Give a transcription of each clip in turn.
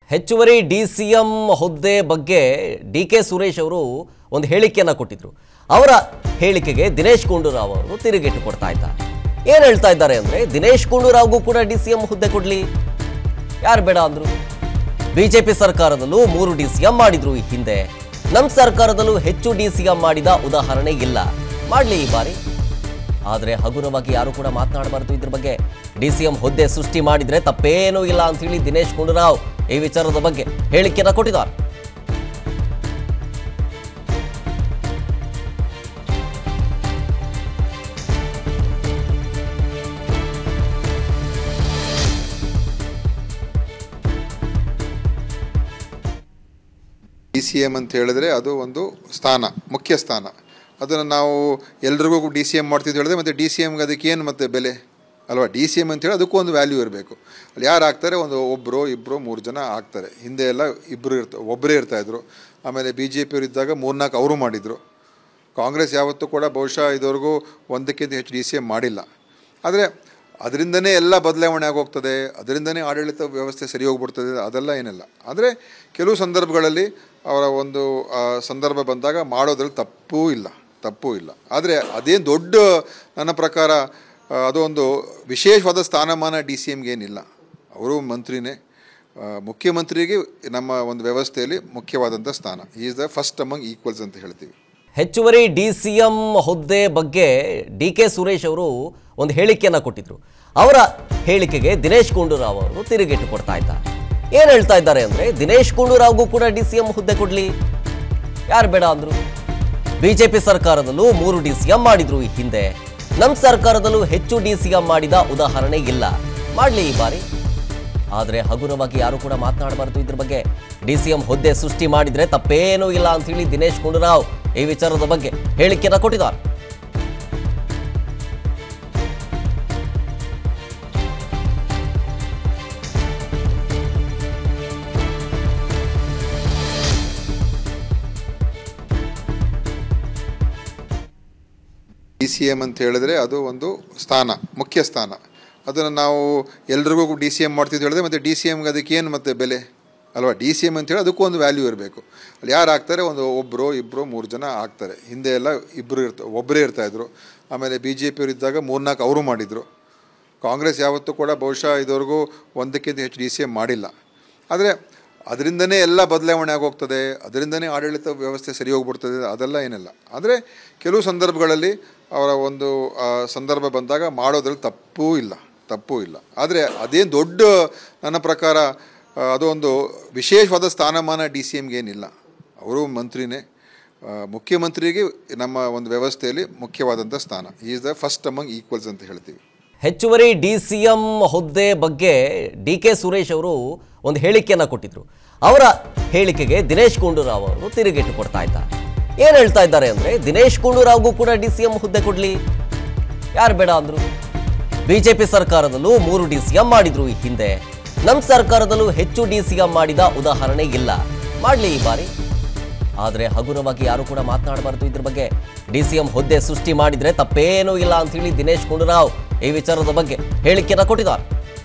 ಹೆಚ್ಚುವರಿ D C M ಹುದ್ದೆ ಬಗ್ಗೆ ಡಿ ಕೆ ಸುರೇಶ್ ಅವರು ಒಂದು ಹೇಳಿಕೆಯನ್ನು ಕೊಟ್ಟಿದ್ರು ಅವರ ಹೇಳಿಕೆಗೆ ದಿನೇಶ್ ಗುಂಡೂರಾವ್ ಅವರು ತಿರುಗೇಟು ಕೊಡ್ತಾ ಇದ್ದಾರೆ ಏನು ಹೇಳ್ತಾ ಇದ್ದಾರೆ ಅಂದರೆ ದಿನೇಶ್ ಗುಂಡೂರಾವ್ಗೂ ಕೂಡ ಡಿ ಸಿ ಎಂ ಹುದ್ದೆ ಕೊಡಲಿ ಯಾರು ಬೇಡ ಅಂದ್ರು ಬಿಜೆಪಿ ಸರ್ಕಾರದಲ್ಲೂ ಮೂರು ಡಿ ಸಿ ಎಂ ಮಾಡಿದ್ರು ಈ ಹಿಂದೆ ನಮ್ಮ ಸರ್ಕಾರದಲ್ಲೂ ಹೆಚ್ಚು ಡಿ ಸಿ ಎಂ ಮಾಡಿದ ಉದಾಹರಣೆ ಇಲ್ಲ ಮಾಡಲಿ ಈ ಬಾರಿ ಆದರೆ ಹಗುರವಾಗಿ ಯಾರು ಕೂಡ ಮಾತನಾಡಬಾರ್ದು ಇದ್ರ ಬಗ್ಗೆ ಡಿ ಸಿ ಎಂ ಹುದ್ದೆ ಸೃಷ್ಟಿ ಮಾಡಿದ್ರೆ ತಪ್ಪೇನೂ ಇಲ್ಲ ಅಂತ ಹೇಳಿ ದಿನೇಶ್ ಗುಂಡೂರಾವ್ ಈ ವಿಚಾರದ ಬಗ್ಗೆ ಹೇಳಿಕೆಯನ್ನು ಕೊಟ್ಟಿದ್ದಾರೆ ಡಿ ಸಿ ಎಮ್ ಅಂತ ಹೇಳಿದ್ರೆ ಅದು ಒಂದು ಸ್ಥಾನ ಮುಖ್ಯ ಸ್ಥಾನ ಅದನ್ನು ನಾವು ಎಲ್ರಿಗೂ ಡಿ ಸಿ ಎಮ್ ಮಾಡ್ತಿದ್ದು ಹೇಳಿದ್ರೆ ಮತ್ತು ಡಿ ಸಿ ಎಮ್ಗೆ ಅದಕ್ಕೆ ಏನು ಮತ್ತೆ ಬೆಲೆ ಅಲ್ವಾ ಡಿ ಸಿ ಎಮ್ ಅಂತೇಳಿ ಅದಕ್ಕೂ ಒಂದು ವ್ಯಾಲ್ಯೂ ಇರಬೇಕು ಅಲ್ಲಿ ಯಾರು ಆಗ್ತಾರೆ ಒಂದು ಒಬ್ಬರು ಇಬ್ಬರು ಮೂರು ಜನ ಆಗ್ತಾರೆ ಹಿಂದೆ ಎಲ್ಲ ಇಬ್ಬರು ಇರ್ತ ಒಬ್ಬರೇ ಇರ್ತಾಯಿದ್ರು ಆಮೇಲೆ ಬಿ ಜೆ ಪಿಯವರು ಇದ್ದಾಗ ಮೂರ್ನಾಲ್ಕು ಅವರು ಮಾಡಿದರು ಕಾಂಗ್ರೆಸ್ ಯಾವತ್ತೂ ಕೂಡ ಬಹುಶಃ ಇದುವರೆಗೂ ಒಂದಕ್ಕಿಂತ ಹೆಚ್ಚು ಡಿ ಸಿ ಎಮ್ ಮಾಡಿಲ್ಲ ಆದರೆ ಅದರಿಂದನೇ ಎಲ್ಲ ಬದಲಾವಣೆ ಆಗೋಗ್ತದೆ ಅದರಿಂದನೇ ಆಡಳಿತ ವ್ಯವಸ್ಥೆ ಸರಿ ಹೋಗ್ಬಿಡ್ತದೆ ಅದೆಲ್ಲ ಏನಿಲ್ಲ ಆದರೆ ಕೆಲವು ಸಂದರ್ಭಗಳಲ್ಲಿ ಅವರ ಒಂದು ಆ, ಸಂದರ್ಭ ಬಂದಾಗ ಮಾಡೋದ್ರಲ್ಲಿ ತಪ್ಪೂ ಇಲ್ಲ ತಪ್ಪೂ ಇಲ್ಲ ಆದರೆ ಅದೇನು ದೊಡ್ಡ ನನ್ನ ಪ್ರಕಾರ ಆ, ಅದೊಂದು ವಿಶೇಷವಾದ ಸ್ಥಾನಮಾನ ಡಿ ಸಿ ಎಮ್ಗೆ ಏನಿಲ್ಲ ಅವರು ಮಂತ್ರಿನೇ ಆ, ಮುಖ್ಯಮಂತ್ರಿಗೆ ನಮ್ಮ ಒಂದು ವ್ಯವಸ್ಥೆಯಲ್ಲಿ ಮುಖ್ಯವಾದಂಥ ಸ್ಥಾನ is the first among equals ಅಂತ ಹೇಳ್ತೀವಿ ಹೆಚ್ಚುವರಿ ಡಿ ಸಿ ಎಂ ಹುದ್ದೆ ಬಗ್ಗೆ ಡಿ ಕೆ ಸುರೇಶ್ ಅವರು ಒಂದು ಹೇಳಿಕೆಯನ್ನು ಕೊಟ್ಟಿದ್ರು ಅವರ ಹೇಳಿಕೆಗೆ ದಿನೇಶ್ ಗುಂಡೂರಾವ್ ಅವರು ತಿರುಗೇಟು ಕೊಡ್ತಾ ಇದ್ದಾರೆ ಏನು ಹೇಳ್ತಾ ಇದ್ದಾರೆ ಅಂದರೆ ದಿನೇಶ್ ಗುಂಡೂರಾವ್ಗೂ ಕೂಡ ಡಿ ಸಿ ಎಂ ಹುದ್ದೆ ಕೊಡಲಿ ಯಾರು ಬೇಡ ಅಂದ್ರು ಬಿಜೆಪಿ ಸರ್ಕಾರದಲ್ಲೂ ಮೂರು ಡಿ ಸಿ ಎಂ ಮಾಡಿದ್ರು ಈ ಹಿಂದೆ ನಮ್ಮ ಸರ್ಕಾರದಲ್ಲೂ ಹೆಚ್ಚು ಡಿ ಸಿ ಎಂ ಮಾಡಿದ ಉದಾಹರಣೆ ಇಲ್ಲ ಮಾಡಲಿ ಈ ಬಾರಿ ಆದರೆ ಹಗುರವಾಗಿ ಯಾರು ಕೂಡ ಮಾತನಾಡಬಾರ್ದು ಇದ್ರ ಬಗ್ಗೆ ಡಿ ಸಿ ಎಂ ಹುದ್ದೆ ಸೃಷ್ಟಿ ಮಾಡಿದ್ರೆ ತಪ್ಪೇನೂ ಇಲ್ಲ ಅಂತ ಹೇಳಿ ದಿನೇಶ್ ಗುಂಡೂರಾವ್ ಈ ವಿಚಾರದ ಬಗ್ಗೆ ಹೇಳಿಕೆಯನ್ನು ಕೊಟ್ಟಿದ್ದಾರೆ ಡಿ ಸಿ ಎಮ್ ಅಂತ ಹೇಳಿದ್ರೆ ಅದು ಒಂದು ಸ್ಥಾನ ಮುಖ್ಯ ಸ್ಥಾನ ಅದನ್ನು ನಾವು ಎಲ್ರಿಗೂ ಡಿ ಸಿ ಎಮ್ ಮಾಡ್ತಿದ್ದು ಹೇಳಿದ್ರೆ ಮತ್ತು ಡಿ ಸಿ ಎಮ್ಗೆ ಅದಕ್ಕೆ ಏನು ಮತ್ತೆ ಬೆಲೆ ಅಲ್ವಾ ಡಿ ಸಿ ಎಮ್ ಅಂತೇಳಿ ಅದಕ್ಕೂ ಒಂದು ವ್ಯಾಲ್ಯೂ ಇರಬೇಕು ಅಲ್ಲಿ ಯಾರು ಆಗ್ತಾರೆ ಒಂದು ಒಬ್ಬರು ಇಬ್ಬರು ಮೂರು ಜನ ಆಗ್ತಾರೆ ಹಿಂದೆ ಎಲ್ಲ ಇಬ್ಬರು ಇರ್ತ ಒಬ್ಬರೇ ಇರ್ತಾಯಿದ್ರು ಆಮೇಲೆ ಬಿ ಜೆ ಪಿಯವರು ಇದ್ದಾಗ ಮೂರ್ನಾಲ್ಕು ಅವರು ಮಾಡಿದರು ಕಾಂಗ್ರೆಸ್ ಯಾವತ್ತೂ ಕೂಡ ಬಹುಶಃ ಇದುವರೆಗೂ ಒಂದಕ್ಕಿಂತ ಹೆಚ್ಚು ಡಿ ಸಿ ಎಮ್ ಮಾಡಿಲ್ಲ ಆದರೆ ಅದರಿಂದನೇ ಎಲ್ಲ ಬದಲಾವಣೆ ಆಗೋಗ್ತದೆ ಅದರಿಂದನೇ ಆಡಳಿತ ವ್ಯವಸ್ಥೆ ಸರಿ ಹೋಗ್ಬಿಡ್ತದೆ ಅದೆಲ್ಲ ಏನಿಲ್ಲ ಆದರೆ ಕೆಲವು ಸಂದರ್ಭಗಳಲ್ಲಿ ಅವರ ಒಂದು ಆ, ಸಂದರ್ಭ ಬಂದಾಗ ಮಾಡೋದ್ರಲ್ಲಿ ತಪ್ಪೂ ಇಲ್ಲ ತಪ್ಪೂ ಇಲ್ಲ ಆದರೆ ಅದೇನು ದೊಡ್ಡ ನನ್ನ ಪ್ರಕಾರ ಆ, ಅದೊಂದು ವಿಶೇಷವಾದ ಸ್ಥಾನಮಾನ ಡಿ ಸಿ ಎಮ್ಗೆ ಏನಿಲ್ಲ ಅವರು ಮಂತ್ರಿನೇ ಆ, ಮುಖ್ಯಮಂತ್ರಿಗೆ ನಮ್ಮ ಒಂದು ವ್ಯವಸ್ಥೆಯಲ್ಲಿ ಮುಖ್ಯವಾದಂಥ ಸ್ಥಾನ is the first among equals ಅಂತ ಹೇಳ್ತೀವಿ ಹೆಚ್ಚುವರಿ ಡಿ ಸಿ ಎಂ ಹುದ್ದೆ ಬಗ್ಗೆ ಡಿ ಕೆ ಸುರೇಶ್ ಅವರು ಒಂದು ಹೇಳಿಕೆಯನ್ನು ಕೊಟ್ಟಿದ್ರು ಅವರ ಹೇಳಿಕೆಗೆ ದಿನೇಶ್ ಗುಂಡೂರಾವ್ ಅವರು ತಿರುಗೇಟು ಕೊಡ್ತಾ ಇದ್ದಾರೆ ಏನು ಹೇಳ್ತಾ ಇದ್ದಾರೆ ಅಂದರೆ ದಿನೇಶ್ ಗುಂಡೂರಾವ್ಗೂ ಕೂಡ ಡಿ ಸಿ ಎಂ ಹುದ್ದೆ ಕೊಡಲಿ ಯಾರು ಬೇಡ ಅಂದ್ರು ಬಿಜೆಪಿ ಸರ್ಕಾರದಲ್ಲೂ ಮೂರು ಡಿ ಸಿ ಎಂ ಮಾಡಿದ್ರು ಈ ಹಿಂದೆ ನಮ್ಮ ಸರ್ಕಾರದಲ್ಲೂ ಹೆಚ್ಚು ಡಿ ಸಿ ಎಂ ಮಾಡಿದ ಉದಾಹರಣೆ ಇಲ್ಲ ಮಾಡಲಿ ಈ ಬಾರಿ ಆದರೆ ಹಗುರವಾಗಿ ಯಾರು ಕೂಡ ಮಾತನಾಡಬಾರ್ದು ಇದ್ರ ಬಗ್ಗೆ ಡಿ ಸಿ ಎಂ ಹುದ್ದೆ ಸೃಷ್ಟಿ ಮಾಡಿದ್ರೆ ತಪ್ಪೇನೂ ಇಲ್ಲ ಅಂತ ಹೇಳಿ ದಿನೇಶ್ ಗುಂಡೂರಾವ್ ಈ ವಿಚಾರದ ಬಗ್ಗೆ ಹೇಳಿಕೆಯನ್ನು ಕೊಟ್ಟಿದ್ದಾರೆ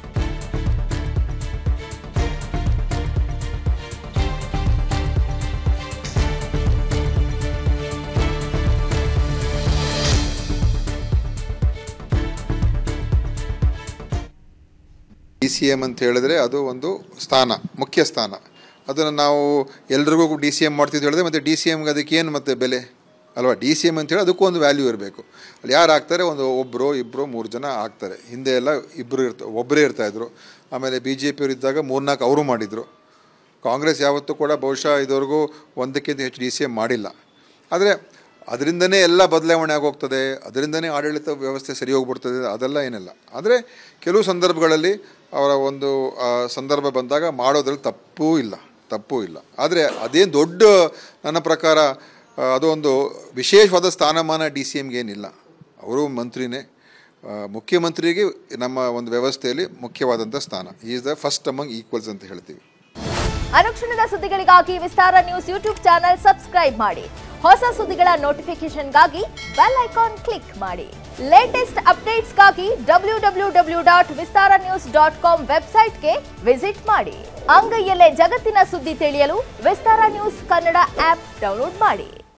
ಡಿ ಸಿ ಎಮ್ ಅಂತ ಹೇಳಿದ್ರೆ ಅದು ಒಂದು ಸ್ಥಾನ ಮುಖ್ಯ ಸ್ಥಾನ ಅದನ್ನು ನಾವು ಎಲ್ರಿಗೂ ಡಿ ಸಿ ಎಮ್ ಮಾಡ್ತಿದ್ದು ಹೇಳಿದ್ರೆ ಮತ್ತು ಡಿ ಸಿ ಎಮ್ಗೆ ಅದಕ್ಕೆ ಏನು ಮತ್ತೆ ಬೆಲೆ ಅಲ್ವಾ ಡಿ ಸಿ ಎಮ್ ಅಂತೇಳಿ ಅದಕ್ಕೂ ಒಂದು ವ್ಯಾಲ್ಯೂ ಇರಬೇಕು ಅಲ್ಲಿ ಯಾರು ಆಗ್ತಾರೆ ಒಂದು ಒಬ್ಬರು ಇಬ್ಬರು ಮೂರು ಜನ ಆಗ್ತಾರೆ ಹಿಂದೆ ಎಲ್ಲ ಇಬ್ಬರು ಇರ್ತ ಒಬ್ಬರೇ ಇರ್ತಾಯಿದ್ರು ಆಮೇಲೆ ಬಿ ಜೆ ಪಿಯವರು ಇದ್ದಾಗ ಮೂರ್ನಾಲ್ಕು ಅವರು ಮಾಡಿದರು ಕಾಂಗ್ರೆಸ್ ಯಾವತ್ತೂ ಕೂಡ ಬಹುಶಃ ಇದುವರೆಗೂ ಒಂದಕ್ಕಿಂತ ಹೆಚ್ಚು ಡಿ ಸಿ ಎಮ್ ಮಾಡಿಲ್ಲ ಆದರೆ ಅದರಿಂದನೇ ಎಲ್ಲ ಬದಲಾವಣೆ ಆಗೋಗ್ತದೆ ಅದರಿಂದನೇ ಆಡಳಿತ ವ್ಯವಸ್ಥೆ ಸರಿ ಹೋಗ್ಬಿಡ್ತದೆ ಅದೆಲ್ಲ ಏನಿಲ್ಲ ಆದರೆ ಕೆಲವು ಸಂದರ್ಭಗಳಲ್ಲಿ ಅವರ ಒಂದು ಆ, ಸಂದರ್ಭ ಬಂದಾಗ ಮಾಡೋದ್ರಲ್ಲಿ ತಪ್ಪೂ ಇಲ್ಲ ತಪ್ಪೂ ಇಲ್ಲ ಆದರೆ ಅದೇನು ದೊಡ್ಡ ನನ್ನ ಪ್ರಕಾರ ಆ, ಅದೊಂದು ವಿಶೇಷವಾದ ಸ್ಥಾನಮಾನ ಡಿ ಸಿ ಎಮ್ಗೆ ಏನಿಲ್ಲ ಅವರು ಮಂತ್ರಿನೇ ಆ, ಮುಖ್ಯಮಂತ್ರಿಗೆ ನಮ್ಮ ಒಂದು ವ್ಯವಸ್ಥೆಯಲ್ಲಿ ಮುಖ್ಯವಾದಂಥ ಸ್ಥಾನ is the first among equals ಅಂತ ಹೇಳ್ತೀವಿ ಅನುಕ್ಷಣದ ಸುದ್ದಿಗಳಿಗಾಗಿ Vistara news YouTube channel subscribe ಮಾಡಿ ಹೊಸ ಸುದ್ದಿಗಳ ನೋಟಿಫಿಕೇಶನ್ಗಾಗಿ ಬೆಲ್ ಐಕಾನ್ ಕ್ಲಿಕ್ ಮಾಡಿ ಲೇಟೆಸ್ಟ್ ಅಪ್ಡೇಟ್ಸ್ಗಾಗಿ W W W dot Vistara news dot com ವೆಬ್ಸೈಟ್ಗೆ ವಿಸಿಟ್ ಮಾಡಿ ಅಂಗೈಯಲ್ಲೇ ಜಗತ್ತಿನ ಸುದ್ದಿ ತಿಳಿಯಲು Vistara news Kannada app download ಮಾಡಿ